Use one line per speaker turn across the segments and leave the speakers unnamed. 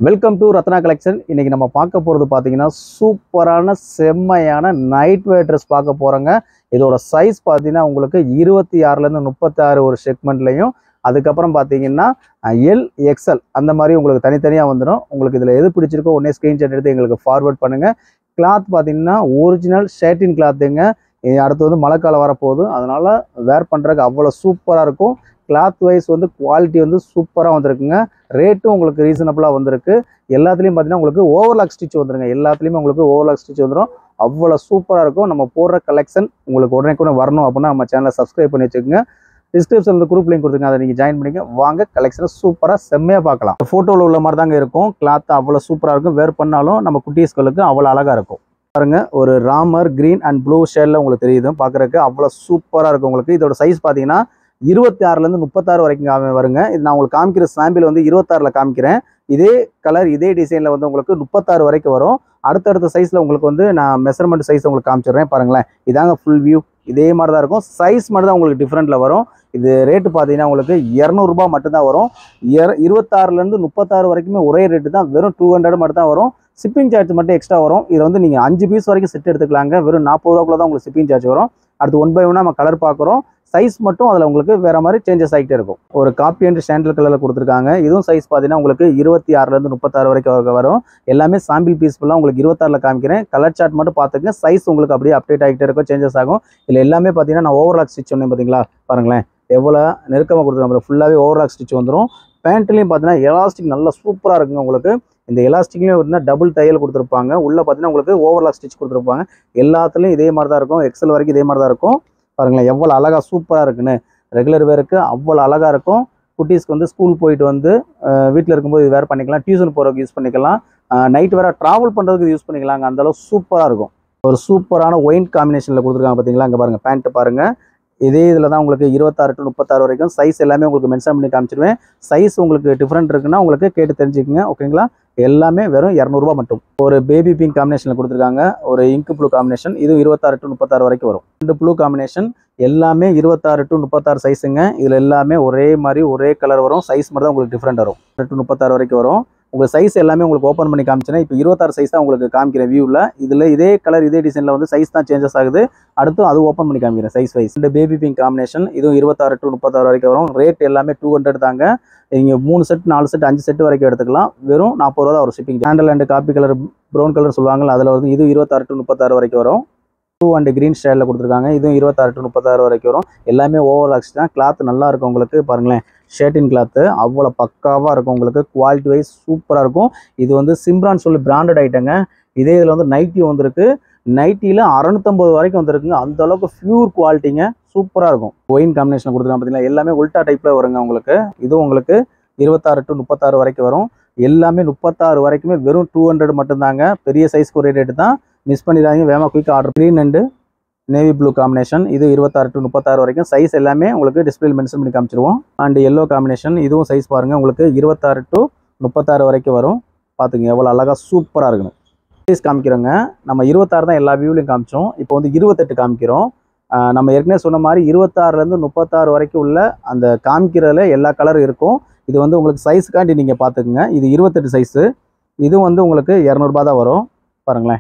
welcome to Ratna collection இன்னைக்கு நம்ம பார்க்க போகிறது பார்த்தீங்கன்னா சூப்பரான செம்மையான நைட் வேர் ட்ரெஸ் பார்க்க போகிறோங்க இதோட சைஸ் பார்த்தீங்கன்னா உங்களுக்கு இருபத்தி ஆறுலேருந்து முப்பத்தாறு ஒரு செக்மெண்ட்லையும் அதுக்கப்புறம் பார்த்தீங்கன்னா எல் எக்ஸ்எல் அந்த மாதிரி உங்களுக்கு தனித்தனியாக வந்துடும் உங்களுக்கு இதில் எது பிடிச்சிருக்கோ உடனே ஸ்க்ரீன்ஷாட் எடுத்து எங்களுக்கு ஃபார்வர்ட் பண்ணுங்கள் கிளாத் பார்த்தீங்கன்னா ஒரிஜினல் ஷேட்டின் கிளாத்துங்க அடுத்து வந்து மழை காலம் வரப்போகுது அதனால் வேர் பண்ணுறதுக்கு அவ்வளோ சூப்பராக இருக்கும் கிளாத் வைஸ் வந்து குவாலிட்டி வந்து சூப்பராக வந்திருக்குங்க ரேட்டும் உங்களுக்கு ரீசனபிளாக வந்திருக்கு எல்லாத்துலேயும் பார்த்தீங்கன்னா உங்களுக்கு ஓவர்லாக் ஸ்டிச் வந்துருங்க எல்லாத்துலேயுமே உங்களுக்கு ஓவர்லாக் ஸ்டிச் வந்துடும் அவ்வளோ சூப்பராக இருக்கும் நம்ம போடுற கலெக்ஷன் உங்களுக்கு உடனே கூட வரணும் அப்படின்னா நம்ம சேனலை சப்ஸ்கிரைப் பண்ணி வச்சுக்கோங்க டிஸ்கிரிப்ஷனில் குரூப் லிங்க் கொடுத்துருங்க அதை நீங்கள் ஜாயின் பண்ணிக்க வாங்க கலெக்ஷனை சூப்பராக செம்மையாக பார்க்கலாம் ஃபோட்டோவில் உள்ள மாதிரி தாங்க இருக்கும் கிளாத் அவ்வளோ சூப்பராக இருக்கும் வேர் பண்ணாலும் நம்ம குட்டீஸ்களுக்கு அவ்வளோ அழகாக இருக்கும் பாருங்க ஒரு ராமர் கிரீன் அண்ட் ப்ளூ ஷேடில் உங்களுக்கு தெரியுது பார்க்குறதுக்கு அவ்வளோ சூப்பராக இருக்கும் உங்களுக்கு இதோட சைஸ் பார்த்தீங்கன்னா இருபத்தி ஆறுலேருந்து முப்பத்தாறு வரைக்கும் காமி- வருங்க இது நான் உங்களுக்கு காமிக்கிற சாம்பிள் வந்து இருபத்தாறில் காமிக்கிறேன் இதே கலர் இதே டிசைனில் வந்து உங்களுக்கு முப்பத்தாறு வரைக்கும் வரும் அடுத்தடுத்த சைஸில் உங்களுக்கு வந்து நான் மெஷர்மெண்ட் சைஸ் உங்களுக்கு காமிச்சிடுறேன் பாருங்களேன் இதாங்க ஃபுல் வியூ இதே மாதிரி தான் இருக்கும் சைஸ் மட்டும் தான் உங்களுக்கு டிஃப்ரெண்ட்டில் வரும் இது ரேட்டு பார்த்தீங்கன்னா உங்களுக்கு இரநூறுபா மட்டும்தான் வரும் இர- இருபத்தாறுலேருந்து முப்பத்தாறு வரைக்குமே ஒரே ரேட்டு தான் வெறும் டூ ஹண்ட்ரட் மட்டும் தான் வரும் ஷிப்பிங் சார்ஜ் மட்டும் எக்ஸ்ட்ரா வரும் இதை வந்து நீங்கள் அஞ்சு பீஸ் வரைக்கும் செட் எடுத்துக்கலாங்க வெறும் நாற்பது ரூபாக்குள்ள தான் உங்களுக்கு ஷிப்பிங் சார்ஜ் வரும் அடுத்து ஒன் பை ஒன்னாக நம்ம கலர் பார்க்குறோம் சைஸ் மட்டும் அதில் உங்களுக்கு வேற மாதிரி சேஞ்சஸ் ஆகிட்டே இருக்கும் ஒரு காப்பி அண்ட் சாண்டில் கலரில் கொடுத்துருக்காங்க இதுவும் சைஸ் பார்த்தீங்கன்னா உங்களுக்கு இருபத்தி ஆறுலேருந்து முப்பத்தாறு வரைக்கும் வர- வரும் எல்லாமே சாம்பிள் பீஸ் ஃபுல்லாக உங்களுக்கு இருபத்தாறில் காமிக்கிறேன் கலர் சார்ட் மட்டும் பார்த்துக்கங்க சைஸ் உங்களுக்கு அப்படியே அப்டேட் ஆகிட்டே இருக்கும் சேஞ்சஸ் ஆகும் இதில் எல்லாமே பார்த்தீங்கன்னா நான் ஓவர்லாக் ஸ்டிச் சொன்னேன் பார்த்தீங்களா பாருங்களேன் எவ்வளோ நெருக்கமாக கொடுத்துருக்காங்க ஃபுல்லாகவே ஓவர்லாக் ஸ்டிச் வந்துடும் பேண்ட்லேயும் பார்த்தீங்கன்னா எலாஸ்டிக் நல்லா சூப்பராக இருக்குங்க உங்களுக்கு இந்த எலாஸ்டிக்லேயும் பார்த்தீங்கன்னா டபுள் தையல் கொடுத்துருப்பாங்க உள்ளே பார்த்தீங்கன்னா உங்களுக்கு ஓவர்லாக் ஸ்டிச் கொடுத்துருப்பாங்க எல்லாத்துலேயும் இதே மாதிரி தான் இருக்கும் எக்ஸல் வரைக்கும் இதே மாதிரி தான் இருக்கும் பாருங்களேன் எவ்வளோ அழகாக சூப்பராக இருக்குன்னு ரெகுலர் வேருக்கு அவ்வளோ அழகாக இருக்கும் குட்டீஸ்க்கு வந்து ஸ்கூல் போயிட்டு வந்து வீட்டில் இருக்கும்போது இது வேர் பண்ணிக்கலாம் டியூஷன் போகிறதுக்கு யூஸ் பண்ணிக்கலாம் நைட் வேற ட்ராவல் பண்ணுறதுக்கு யூஸ் பண்ணிக்கலாங்க அந்த அளவு சூப்பராக இருக்கும் ஒரு சூப்பரான ஒயின் காம்பினேஷனில் கொடுத்துருக்காங்க பார்த்தீங்களா அங்கே பாருங்கள் பேண்ட் பாருங்கள் இதே இதில் தான் உங்களுக்கு இருபத்தாறு டு முப்பத்தாறு வரைக்கும் சைஸ் எல்லாமே உங்களுக்கு மென்ஷன் பண்ணி காமிச்சிருவேன் சைஸ் உங்களுக்கு டிஃப்ரெண்ட் இருக்குன்னா உங்களுக்கு கேட்டு தெரிஞ்சுக்கங்க ஓகேங்களா எல்லாமே வெறும் இரநூறுபா மட்டும் ஒரு பேபி பிங்க் காம்பினேஷனில் கொடுத்துருக்காங்க ஒரு இங்க் ப்ளூ காம்பினேஷன் இதுவும் இருபத்தாறு டு முப்பத்தாறு வரைக்கும் வரும் ரெண்டு ப்ளூ காம்பினேஷன் எல்லாமே இருபத்தாறு டு முப்பத்தாறு சைஸுங்க இதில் எல்லாமே ஒரே மாதிரி ஒரே கலர் வரும் சைஸ் மட்டும் தான் உங்களுக்கு டிஃப்ரெண்ட் வரும் டு முப்பத்தாறு வரைக்கும் வரும் உங்களுக்கு சைஸ் எல்லாமே உங்களுக்கு ஓப்பன் பண்ணி காமிச்சேன்னா இப்போ இருபத்தாறு சைஸ் தான் உங்களுக்கு காமிக்கிறேன் வியூவில் இதில் இதே கலர் இதே டிசைனில் வந்து சைஸ் தான் சேஞ்சஸ் ஆகுது அடுத்து அது ஓப்பன் பண்ணி காமிக்கிறேன் சைஸ் வைஸ் இந்த பேபி பிங்க் காம்பினேஷன் இதுவும் இருபத்தாறு டு முப்பத்தாறு வரைக்கும் வரும் ரேட் எல்லாமே டூ ஹண்ட்ரட் தாங்க நீங்கள் மூணு செட் நாலு செட் அஞ்சு செட் வரைக்கும் எடுத்துக்கலாம் வெறும் நாற்பது ரூபா தான் ஒரு shipping handle and coffee colour brown colour சொல்லுவாங்கல்ல அதில் வந்து இது இருபத்தாறு டு முப்பத்தாறு வரைக்கும் வரும் ப்ளூ அண்ட் கிரீன் ஸ்டைலில் கொடுத்துருக்காங்க இதுவும் இருபத்தாறு டு முப்பத்தாறு வரைக்கும் வரும் எல்லாமே ஓவர் ஆக்ஸ் தான் கிளாத் நல்லா இருக்கும் உங்களுக்கு பாருங்களேன் ஷர்ட்டின் கிளாத்து அவ்வளோ பக்காவாக இருக்கும் உங்களுக்கு குவாலிட்டி வைஸ் சூப்பராக இருக்கும் இது வந்து சிம்ரான் சொல்லி பிராண்டட் ஐட்டங்க இதே இதில் வந்து நைட்டி வந்திருக்கு நைட்டியில் அறநூத்தம்பது வரைக்கும் வந்திருக்குங்க அந்த அளவுக்கு பியூர் குவாலிட்டிங்க சூப்பராக இருக்கும் ஒயின் காம்பினேஷன் கொடுத்துருக்காங்க பார்த்தீங்களா எல்லாமே உல்டா டைப்பில் வருங்க உங்களுக்கு இதுவும் உங்களுக்கு இருபத்தாறு டு முப்பத்தாறு வரைக்கும் வரும் எல்லாமே முப்பத்தாறு வரைக்குமே வெறும் டூ ஹண்ட்ரட் மட்டும்தாங்க பெரிய சைஸ் ஒரே ரேட்டு தான் மிஸ் பண்ணிடாதீங்க வேமா quick order green and navy blue combination இது இருபத்தாறு டு முப்பத்தாறு வரைக்கும் சைஸ் எல்லாமே உங்களுக்கு டிஸ்பிளே மென்ஷன் பண்ணி காமிச்சிருவோம் அண்ட் எல்லோ காம்பினேஷன் இதுவும் சைஸ் பாருங்கள் உங்களுக்கு இருபத்தாறு டு முப்பத்தாறு வரைக்கும் வரும் பார்த்துங்க எவ்வளோ அழகாக சூப்பராக இருக்குன்னு சைஸ் காமிக்கிறோங்க நம்ம இருபத்தாறு தான் எல்லா வியூலையும் காமிச்சோம் இப்போ வந்து இருபத்தெட்டு காமிக்கிறோம் ஆஹ் நம்ம ஏற்கனவே சொன்ன மாதிரி இருபத்தாறுலேருந்து முப்பத்தாறு வரைக்கும் உள்ள அந்த காமிக்கிறதுல எல்லா கலரும் இருக்கும் இது வந்து உங்களுக்கு சைஸுக்காண்டி நீங்கள் பார்த்துக்குங்க இது இருபத்தெட்டு சைஸு இது வந்து உங்களுக்கு இரநூறுபா தான் வரும் பாருங்களேன்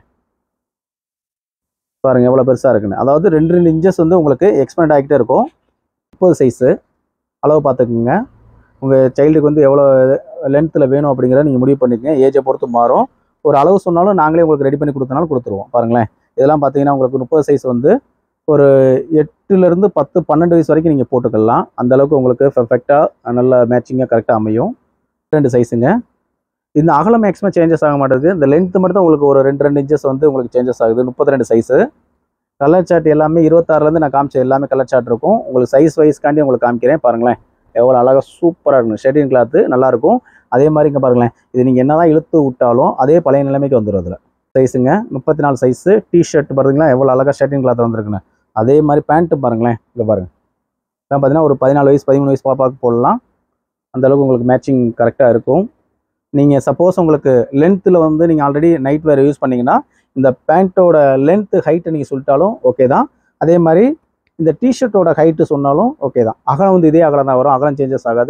பாருங்கள் எவ்வளோ பெருசாக இருக்குன்னு அதாவது ரெண்டு ரெண்டு இன்ச்சஸ் வந்து உங்களுக்கு எக்ஸ்பெண்ட் ஆகிட்டே இருக்கும் முப்பது சைஸு அளவு பார்த்துக்குங்க உங்கள் சைல்டுக்கு வந்து எவ்வளோ லென்த்தில் வேணும் அப்படிங்கிறத நீங்கள் முடிவு பண்ணிக்கங்க ஏஜை பொறுத்து மாறும் ஒரு அளவு சொன்னாலும் நாங்களே உங்களுக்கு ரெடி பண்ணி கொடுத்தனாலும் கொடுத்துருவோம் பாருங்களேன் இதெல்லாம் பார்த்தீங்கன்னா உங்களுக்கு முப்பது சைஸ் வந்து ஒரு எட்டுலேருந்து பத்து பன்னெண்டு வயசு வரைக்கும் நீங்கள் போட்டுக்கலாம் அந்த அளவுக்கு உங்களுக்கு பெர்ஃபெக்டாக நல்ல மேட்சிங்காக கரெக்டாக அமையும் ரெண்டு சைஸுங்க இந்த அகலம் மேக்ஸிமம் சேஞ்சஸ் ஆக மாட்டேங்குது இந்த லென்த் மட்டும் தான் உங்களுக்கு ஒரு ரெண்டு ரெண்டு இன்ச்சஸ் வந்து உங்களுக்கு சேஞ்சஸ் ஆகுது முப்பத்தி ரெண்டு சைஸு கலர் சார்ட் எல்லாமே இருபத்தாறுலேருந்து நான் காமிச்ச எல்லாமே கலர் சார்ட் இருக்கும் உங்களுக்கு சைஸ் வைஸ்க்காண்டி உங்களுக்கு காமிக்கிறேன் பாருங்களேன் எவ்வளோ அழகாக சூப்பராக இருக்கும் ஷெட்டின் கிளாத்து நல்லாயிருக்கும் அதே மாதிரி இங்கே பாருங்களேன் இது நீங்கள் என்ன தான் இழுத்து விட்டாலும் அதே பழைய நிலைமைக்கு வந்துடும் அதில் சைஸுங்க முப்பத்தி நாலு சைஸு டிஷர்ட் பாருங்களா எவ்வளோ அழகாக ஷர்ட்டின் கிளாத் வந்திருக்குன்னு அதே மாதிரி பேண்ட்டு பாருங்களேன் இங்கே பாருங்க இதான் பார்த்தீங்கன்னா ஒரு பதினாலு வயசு பதிமூணு வயசு பாப்பாவுக்கு போடலாம் அந்த அளவுக்கு உங்களுக்கு மேட்சிங் கரெக்டாக இருக்கும் நீங்கள் சப்போஸ் உங்களுக்கு லென்த்தில் வந்து நீங்கள் ஆல்ரெடி நைட் வேர் யூஸ் பண்ணீங்கன்னா இந்த பேண்ட்டோட லென்த்து ஹைட்டை நீங்கள் சொல்லிட்டாலும் ஓகே தான் அதே மாதிரி இந்த டிஷர்ட்டோட ஹைட்டு சொன்னாலும் ஓகே தான் அகலம் வந்து இதே அகலம் தான் வரும் அகலம் சேஞ்சஸ் ஆகாது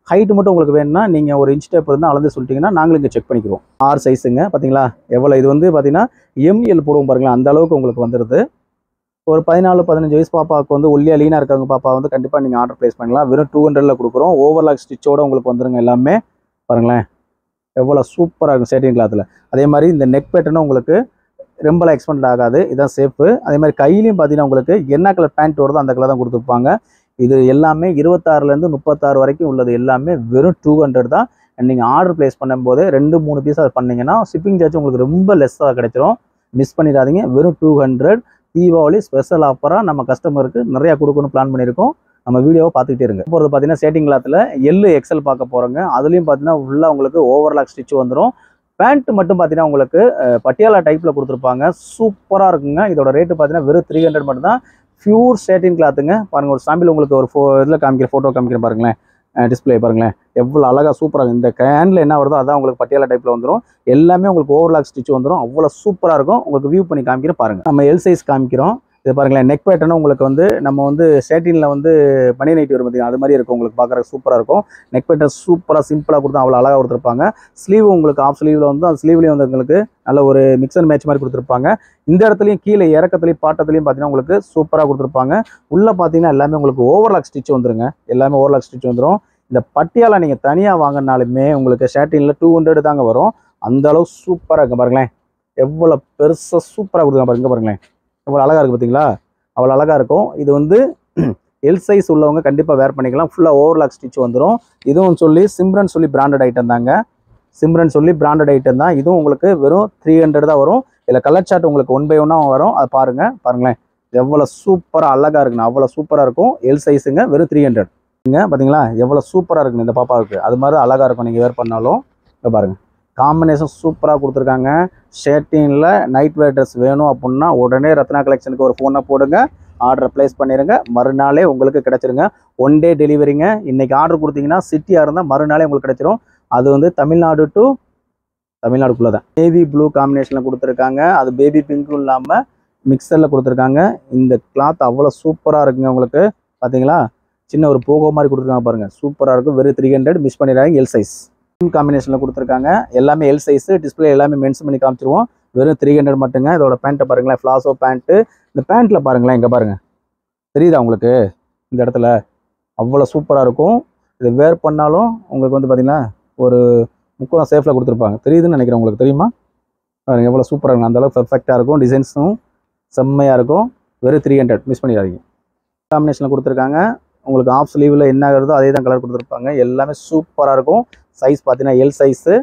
ஹைட் மட்டும் உங்களுக்கு வேணும்னா நீங்கள் ஒரு இன்ச் டேப் இருந்தால் அளந்து சொல்லிட்டீங்கன்னா நாங்களும் இங்கே செக் பண்ணிக்கிறோம் ஆறு சைஸுங்க பார்த்தீங்களா எவ்வளோ இது வந்து பார்த்தீங்கன்னா எம்எல் போடுவோம் பாருங்களேன் அந்த அளவுக்கு உங்களுக்கு வந்துடுது ஒரு பதினாலு பதினஞ்சு வயசு பாப்பாவுக்கு வந்து ஒல்லியாக லீனாக இருக்காங்க பாப்பா வந்து கண்டிப்பாக நீங்கள் ஆர்டர் ப்ளேஸ் பண்ணலாம் வெறும் டூ ஹண்ட்ரடில் கொடுக்குறோம் ஓவர்லாக் ஸ்டிச்சோட உங்களுக்கு வந்துருங்க எல்லாமே பாருங்களேன் எவ்வளோ சூப்பராக இருக்கும் சேட்டிங் கிளாத்தில் அதே மாதிரி இந்த நெக் பேட்டர்னும் உங்களுக்கு ரொம்பலாம் எக்ஸ்பெண்ட் ஆகாது இதான் சேஃபு அதே மாதிரி கையிலையும் பார்த்தீங்கன்னா உங்களுக்கு என்ன கலர் பேண்ட் வருதோ அந்த கலர் தான் கொடுத்துருப்பாங்க இது எல்லாமே இருபத்தாறுலேருந்து முப்பத்தாறு வரைக்கும் உள்ளது எல்லாமே வெறும் டூ ஹண்ட்ரட் தான் நீங்கள் ஆர்டர் ப்ளேஸ் பண்ணும்போது ரெண்டு மூணு பீஸ் அது பண்ணீங்கன்னா ஷிப்பிங் சார்ஜ் உங்களுக்கு ரொம்ப லெஸ்ஸாக கிடைச்சிரும் மிஸ் பண்ணிடாதீங்க வெறும் டூ ஹண்ட்ரட் தீபாவளி ஸ்பெஷல் ஆஃபராக நம்ம கஸ்டமருக்கு நிறையா கொடுக்கணும் பிளான் பண்ணியிருக்கோம் நம்ம வீடியோவை பார்த்துக்கிட்டே இருங்க போகிறது பார்த்தீங்கன்னா சேட்டிங் கிளாத்தில் எல்லு எக்ஸல் பார்க்க போகிறோங்க அதுலேயும் பார்த்தீங்கன்னா ஃபுல்லாக உங்களுக்கு ஓவர்லாக் ஸ்டிச் வந்துடும் பேண்ட் மட்டும் பார்த்தீங்கன்னா உங்களுக்கு அஹ், பட்டியாலா டைப்பில் கொடுத்துருப்பாங்க சூப்பராக இருக்குங்க இதோட ரேட்டு பார்த்தீங்கன்னா வெறும் த்ரீ ஹண்ட்ரட் மட்டும் தான் பியூர் சேட்டின் கிளாத்துங்க பாருங்கள் ஒரு சாம்பிள் உங்களுக்கு ஒரு ஃபோ இதில் காமிக்கிற ஃபோட்டோ காமிக்கிறேன் பாருங்களேன் டிஸ்பிளே பாருங்களேன் எவ்வளோ அழகாக சூப்பராக இந்த கேனில் என்ன வருதோ அதான் உங்களுக்கு பட்டியாலா டைப்பில் வந்துடும் எல்லாமே உங்களுக்கு ஓவர்லாக் ஸ்டிச் வந்துடும் அவ்வளோ சூப்பராக இருக்கும் உங்களுக்கு வியூ பண்ணி காமிக்கிறேன் பாருங்கள் நம்ம எல் சைஸ் காமிக்கிறோம் இது பாருங்களேன் நெக் பேட்டர்னும் உங்களுக்கு வந்து நம்ம வந்து சேட்டினில் வந்து பனி நைட்டி வரும் பார்த்தீங்கன்னா அது மாதிரி இருக்கும் உங்களுக்கு பார்க்குறதுக்கு சூப்பராக இருக்கும் நெக் பேட்டர் சூப்பராக சிம்பிளாக கொடுத்து அவ்வளோ அழகாக கொடுத்துருப்பாங்க ஸ்லீவ் உங்களுக்கு ஆஃப் ஸ்லீவில் வந்து அந்த ஸ்லீவ்லேயும் வந்து உங்களுக்கு நல்ல ஒரு மிக்ஸ் அண்ட் மேட்ச் மாதிரி கொடுத்துருப்பாங்க இந்த இடத்துலையும் கீழே இறக்கத்துலையும் பாட்டத்துலையும் பார்த்தீங்கன்னா உங்களுக்கு சூப்பராக கொடுத்துருப்பாங்க உள்ளே பார்த்தீங்கன்னா எல்லாமே உங்களுக்கு ஓவர்லாக் ஸ்டிச் வந்துருங்க எல்லாமே ஓவர்லாக் ஸ்டிச் வந்துடும் இந்த பட்டியாலா நீங்கள் தனியாக வாங்கினாலுமே உங்களுக்கு ஷேட்டினில் டூ ஹண்ட்ரட் தாங்க வரும் அந்த அளவு சூப்பராக இருக்கு பாருங்களேன் எவ்வளோ பெருசாக சூப்பராக கொடுத்துருங்க பாருங்க பாருங்களேன் எவ்வளோ அழகாக இருக்குது பார்த்தீங்களா அவ்வளோ அழகாக இருக்கும் இது வந்து எல் சைஸ் உள்ளவங்க கண்டிப்பாக வேர் பண்ணிக்கலாம் ஃபுல்லாக ஓவர்லாக் ஸ்டிச் வந்துடும் இதுவும் சொல்லி சிம்ரன் சொல்லி பிராண்டட் ஐட்டம் தாங்க சிம்ரன் சொல்லி பிராண்டட் ஐட்டம் தான் இதுவும் உங்களுக்கு வெறும் த்ரீ ஹண்ட்ரட் தான் வரும் இதில் கலர் சார்ட் உங்களுக்கு ஒன் பை ஒன்னாக வரும் அது பாருங்கள் பாருங்களேன் எவ்வளோ சூப்பராக அழகாக இருக்குண்ணா அவ்வளோ சூப்பராக இருக்கும் எல் சைஸுங்க வெறும் த்ரீ ஹண்ட்ரட் பார்த்தீங்களா எவ்வளோ சூப்பராக இருக்குங்க இந்த பாப்பாவுக்கு அது மாதிரி தான் அழகாக இருக்கும் நீங்கள் வேர் பண்ணாலும் இங்க பாருங்க காம்பினேஷன் சூப்பராக கொடுத்துருக்காங்க ஷர்ட்டினில் நைட் வேர் ட்ரெஸ் வேணும் அப்படின்னா உடனே ரத்னா கலெக்ஷனுக்கு ஒரு ஃபோனை போடுங்க ஆர்டரை ப்ளேஸ் பண்ணிடுங்க மறுநாளே உங்களுக்கு கிடச்சிருங்க ஒன் டே டெலிவரிங்க இன்னைக்கு ஆர்டர் கொடுத்தீங்கன்னா சிட்டியாக இருந்தால் மறுநாளே உங்களுக்கு கிடைச்சிரும் அது வந்து தமிழ்நாடு டு தமிழ்நாடுக்குள்ளே தான் பேபி ப்ளூ காம்பினேஷனில் கொடுத்துருக்காங்க அது பேபி பிங்க்கும் இல்லாமல் மிக்சரில் கொடுத்துருக்காங்க இந்த கிளாத் அவ்வளோ சூப்பராக இருக்குங்க உங்களுக்கு பார்த்தீங்களா சின்ன ஒரு போகோ மாதிரி கொடுத்துருக்காங்க பாருங்க சூப்பராக இருக்கும் வெறும் த்ரீ ஹண்ட்ரட் மிஸ் பண்ணிடுறாங்க எல் சைஸ் காம்பினேஷனில் கொடுத்துருக்காங்க எல்லாமே எல் சைஸ் டிஸ்பிளே எல்லாமே மென்ஷன் பண்ணி காமிச்சிருவோம் வெறும் த்ரீ ஹண்ட்ரட் மட்டுங்க இதோட பேண்ட்டை பாருங்களேன் ஃப்ளாஸோ பேண்ட்டு இந்த பேண்ட்டில் பாருங்களேன் இங்கே பாருங்க தெரியுதா உங்களுக்கு இந்த இடத்துல அவ்வளோ சூப்பராக இருக்கும் இது வேர் பண்ணாலும் உங்களுக்கு வந்து பார்த்தீங்கன்னா ஒரு முக்கோணம் சேஃபில் கொடுத்துருப்பாங்க தெரியுதுன்னு நினைக்கிறேன் உங்களுக்கு தெரியுமா பாருங்க எவ்வளோ சூப்பராக இருக்கும் அந்த அளவுக்கு பர்ஃபெக்டாக இருக்கும் டிசைன்ஸும் செம்மையாக இருக்கும் வெறும் த்ரீ ஹண்ட்ரட் மிஸ் பண்ணிடாதீங்க காம்பினேஷனில் கொடுத்துருக்காங்க உங்களுக்கு ஆஃப் ஸ்லீவில் என்ன வருதோ அதே தான் கலர் கொடுத்துருப்பாங்க எல்லாமே சூப்பராக இருக்கும் சைஸ் பார்த்தீங்கன்னா L size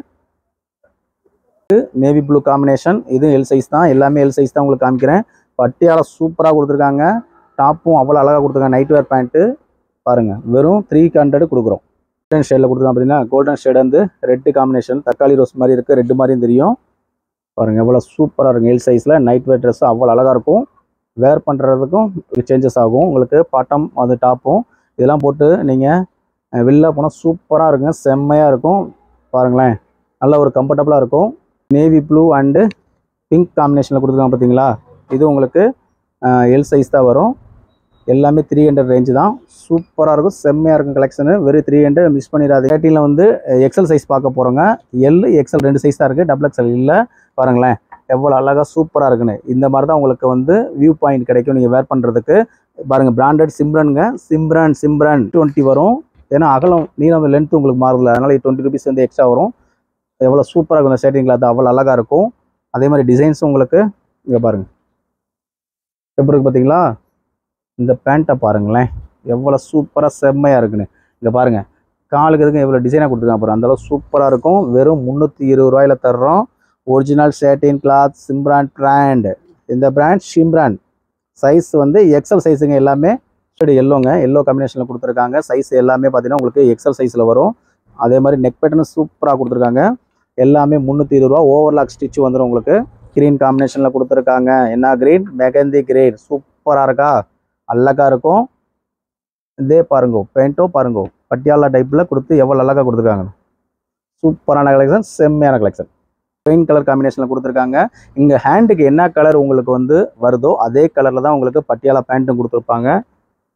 navy blue combination இது எல் சைஸ் தான் எல்லாமே எல் சைஸ் தான் உங்களுக்கு காமிக்கிறேன் பட்டியால சூப்பராக கொடுத்துருக்காங்க டாப்பும் அவ்வளோ அழகாக கொடுத்துருக்காங்க நைட் வேர் பேண்ட்டு பாருங்கள் வெறும் த்ரீ ஹண்ட்ரட் கொடுக்குறோம் கோல்டன் ஷேடில் கொடுத்துருக்காங்க பார்த்தீங்கன்னா கோல்டன் ஷேட் வந்து ரெட்டு காம்பினேஷன் தக்காளி ரோஸ் மாதிரி இருக்குது ரெட்டு மாதிரியும் தெரியும் பாருங்கள் எவ்வளோ சூப்பராக இருக்கும் எல் சைஸில் நைட் வேர் ட்ரெஸ்ஸும் அவ்வளோ அழகாக இருக்கும் வேர் பண்ணுறதுக்கும் சேஞ்சஸ் ஆகும் உங்களுக்கு பாட்டம் அது டாப்பும் இதெல்லாம் போட்டு நீங்கள் வெளில போனால் சூப்பராக இருக்குங்க செம்மையாக இருக்கும் பாருங்களேன் நல்ல ஒரு கம்ஃபர்டபுளாக இருக்கும் நேவி ப்ளூ அண்டு பிங்க் காம்பினேஷனில் கொடுத்துருக்காங்க பார்த்தீங்களா இது உங்களுக்கு எல் சைஸ் தான் வரும் எல்லாமே த்ரீ ஹண்ட்ரட் ரேஞ்சு தான் சூப்பராக இருக்கும் செம்மையாக இருக்கும் கலெக்ஷனு வெறும் த்ரீ ஹண்ட்ரட் மிஸ் பண்ணிடாது தேர்ட்டியில் வந்து எக்ஸல் சைஸ் பார்க்க போகிறோங்க எல் எக்ஸல் ரெண்டு சைஸ் தான் இருக்குது டபுள் எக்ஸல் இல்லை பாருங்களேன் எவ்வளோ அழகாக சூப்பராக இருக்குன்னு இந்த மாதிரி தான் உங்களுக்கு வந்து வியூ பாயிண்ட் கிடைக்கும் நீங்கள் வேர் பண்ணுறதுக்கு பாருங்கள் பிராண்டட் சிம்ரனுங்க சிம்ரன் சிம்ரன் டுவெண்ட்டி வரும் ஏன்னா அகலம் நீளம் லென்த் உங்களுக்கு மாறுதில்ல அதனால் டுவெண்ட்டி ருபீஸ் வந்து எக்ஸ்ட்ரா வரும் எவ்வளோ சூப்பராக இருக்கும் இந்த ஷேட்டிங் கிளாத் அவ்வளோ அழகாக இருக்கும் அதே மாதிரி டிசைன்ஸும் உங்களுக்கு இங்கே பாருங்கள் எப்படி இருக்கு பார்த்தீங்களா இந்த பேண்ட்டை பாருங்களேன் எவ்வளோ சூப்பராக செம்மையாக இருக்குன்னு இங்கே பாருங்கள் காலுக்கு எதுக்கும் எவ்வளோ டிசைனாக கொடுத்துருக்காங்க பாருங்க அந்தளவு சூப்பராக இருக்கும் வெறும் முந்நூற்றி இருபது ரூபாயில தர்றோம் ஒரிஜினல் ஷேட்டின் கிளாத் சிம்ரான் பிராண்ட் இந்த பிராண்ட் ஷிம்ரான் சைஸ் வந்து எக்ஸல் சைஸுங்க எல்லாமே ஷேடு எல்லோங்க எல்லோ காம்பினேஷனில் கொடுத்துருக்காங்க சைஸ் எல்லாமே பார்த்தீங்கன்னா உங்களுக்கு எக்ஸல் சைஸில் வரும் அதே மாதிரி நெக் பேட்டர்னு சூப்பராக கொடுத்துருக்காங்க எல்லாமே முந்நூற்றி இருபது ரூபா ஓவர்லாக் ஸ்டிச் வந்துடும் உங்களுக்கு க்ரீன் காம்பினேஷனில் கொடுத்துருக்காங்க என்ன க்ரீன் மெகந்தி கிரீன் சூப்பராக இருக்கா அழகாக இருக்கும் இதே பாருங்க பெயிண்டோ பாருங்க பட்டியாலா டைப்பில் கொடுத்து எவ்வளோ அழகாக கொடுத்துருக்காங்க சூப்பரான கலெக்ஷன் செம்மையான கலெக்ஷன் பெயிண்ட் கலர் காம்பினேஷனில் கொடுத்துருக்காங்க இங்கே ஹேண்டுக்கு என்ன கலர் உங்களுக்கு வந்து வருதோ அதே கலரில் தான் உங்களுக்கு பட்டியாலா பேண்ட்டும் கொடுத்துருப்பாங்க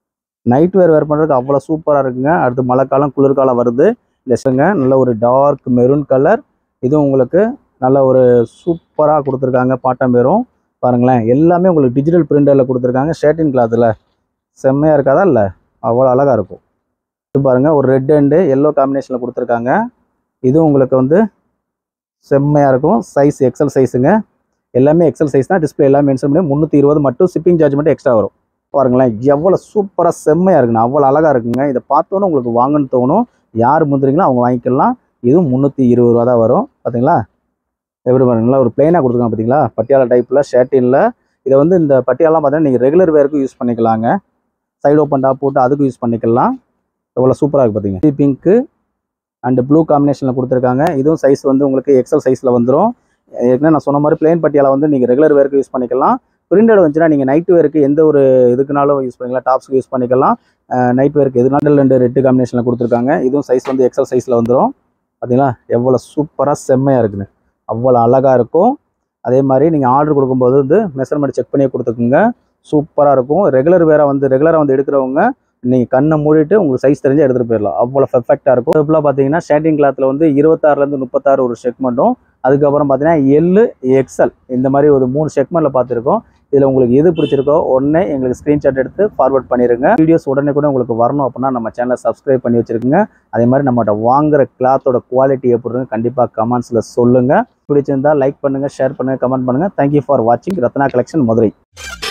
நைட் வேர் வேர் பண்ணுறதுக்கு அவ்வளோ சூப்பராக இருக்குங்க அடுத்து மழைக்காலம் குளிர்காலம் வருது இந்த செங்க நல்ல ஒரு டார்க் மெரூன் கலர் இதுவும் உங்களுக்கு நல்ல ஒரு சூப்பராக கொடுத்துருக்காங்க பாட்டம் பேரும் பாருங்களேன் எல்லாமே உங்களுக்கு டிஜிட்டல் பிரிண்டரில் கொடுத்துருக்காங்க ஷேர்டின் கிளாத்தில் செம்மையாக இருக்காதா இல்லை அவ்வளோ அழகாக இருக்கும் இது பாருங்கள் ஒரு ரெட் அண்டு எல்லோ காம்பினேஷனில் கொடுத்துருக்காங்க இது உங்களுக்கு வந்து செம்மையாக இருக்கும் சைஸ் எக்ஸல் சைஸுங்க எல்லாமே எக்ஸல் சைஸ் தான் டிஸ்பிளே எல்லாமே மென்ஷன் பண்ணி முந்நூற்றி இருபது மட்டும் ஷிப்பிங் சார்ஜ் மட்டும் எக்ஸ்ட்ரா வரும் பாருங்களேன் எவ்வளோ சூப்பராக செம்மையாக இருக்குண்ணா அவ்வளோ அழகாக இருக்குங்க இதை பார்த்தோன்னே உங்களுக்கு வாங்கணும்னு தோணும் யார் முந்திரிங்களோ அவங்க வாங்கிக்கலாம் இதுவும் முந்நூற்றி இருபது ரூபா தான் வரும் பார்த்தீங்களா எப்படி பாருங்களா ஒரு பிளெயினாக கொடுத்துருக்காங்க பார்த்தீங்களா பட்டியாலா டைப்பில் ஷர்ட்டினில் இதை வந்து இந்த பட்டியாலாம் பார்த்தீங்கன்னா நீங்கள் ரெகுலர் வேருக்கு யூஸ் பண்ணிக்கலாங்க சைடு ஓப்பன் டாப் போட்டு அதுக்கும் யூஸ் பண்ணிக்கலாம் எவ்வளோ சூப்பராக இருக்குது பார்த்தீங்க பிங்க்கு அண்டு ப்ளூ காம்பினேஷனில் கொடுத்துருக்காங்க இதுவும் சைஸ் வந்து உங்களுக்கு எக்ஸல் சைஸில் வந்துடும் ஏற்கனவே நான் சொன்ன மாதிரி பிளெயின் பட்டியாலா வந்து நீங்கள் ரெகுலர் வேருக்கு யூஸ் பண்ணிக்கலாம் பிரிண்டட் வந்துச்சுன்னா நீங்கள் நைட் வேருக்கு எந்த ஒரு இதுக்குனாலும் யூஸ் பண்ணிக்கலாம் டாப்ஸ்க்கு யூஸ் பண்ணிக்கலாம் நைட் வேருக்கு எதுனாலும் ரெண்டு ரெட்டு காம்பினேஷனில் கொடுத்துருக்காங்க இதுவும் சைஸ் வந்து எக்ஸல் சைஸில் வந்துடும் பார்த்தீங்களா எவ்வளோ சூப்பராக செம்மையாக இருக்குன்னு அவ்வளோ அழகாக இருக்கும் அதே மாதிரி நீங்கள் ஆர்டர் கொடுக்கும்போது வந்து மெஷர்மெண்ட் செக் பண்ணி கொடுத்துக்குங்க சூப்பராக இருக்கும் ரெகுலர் வேற வந்து ரெகுலராக வந்து எடுக்கிறவங்க நீங்கள் கண்ணை மூடிட்டு உங்களுக்கு சைஸ் தெரிஞ்சு எடுத்துகிட்டு போயிடலாம் அவ்வளோ பெர்ஃபெக்டாக இருக்கும் இப்போலாம் பார்த்தீங்கன்னா ஷேட்டிங் கிளாத்தில் வந்து இருபத்தாறுலேருந்து முப்பத்தாறு ஒரு செக்மெண்ட்டும் அதுக்கப்புறம் பார்த்தீங்கன்னா எல்லு எக்ஸல் இந்த மாதிரி ஒரு மூணு செக்மெண்ட்டில் பார்த்துருக்கோம் இதில் உங்களுக்கு எது பிடிச்சிருக்கோ உடனே எங்களுக்கு ஸ்க்ரீன்ஷாட் எடுத்து ஃபார்வர்ட் பண்ணிடுங்க வீடியோஸ் உடனே கூட உங்களுக்கு வரணும் அப்படின்னா நம்ம சேனலை சப்ஸ்கிரைப் பண்ணி வச்சிருக்குங்க அதே மாதிரி நம்மகிட்ட வாங்குற கிளாத்தோட குவாலிட்டி எப்படின்னு கண்டிப்பாக கமெண்ட்ஸில் சொல்லுங்கள் பிடிச்சிருந்தா லைக் பண்ணுங்கள் ஷேர் பண்ணுங்கள் கமெண்ட் பண்ணுங்கள் தேங்க்யூ ஃபார் வாட்சிங் ரத்னா கலெக்ஷன் மதுரை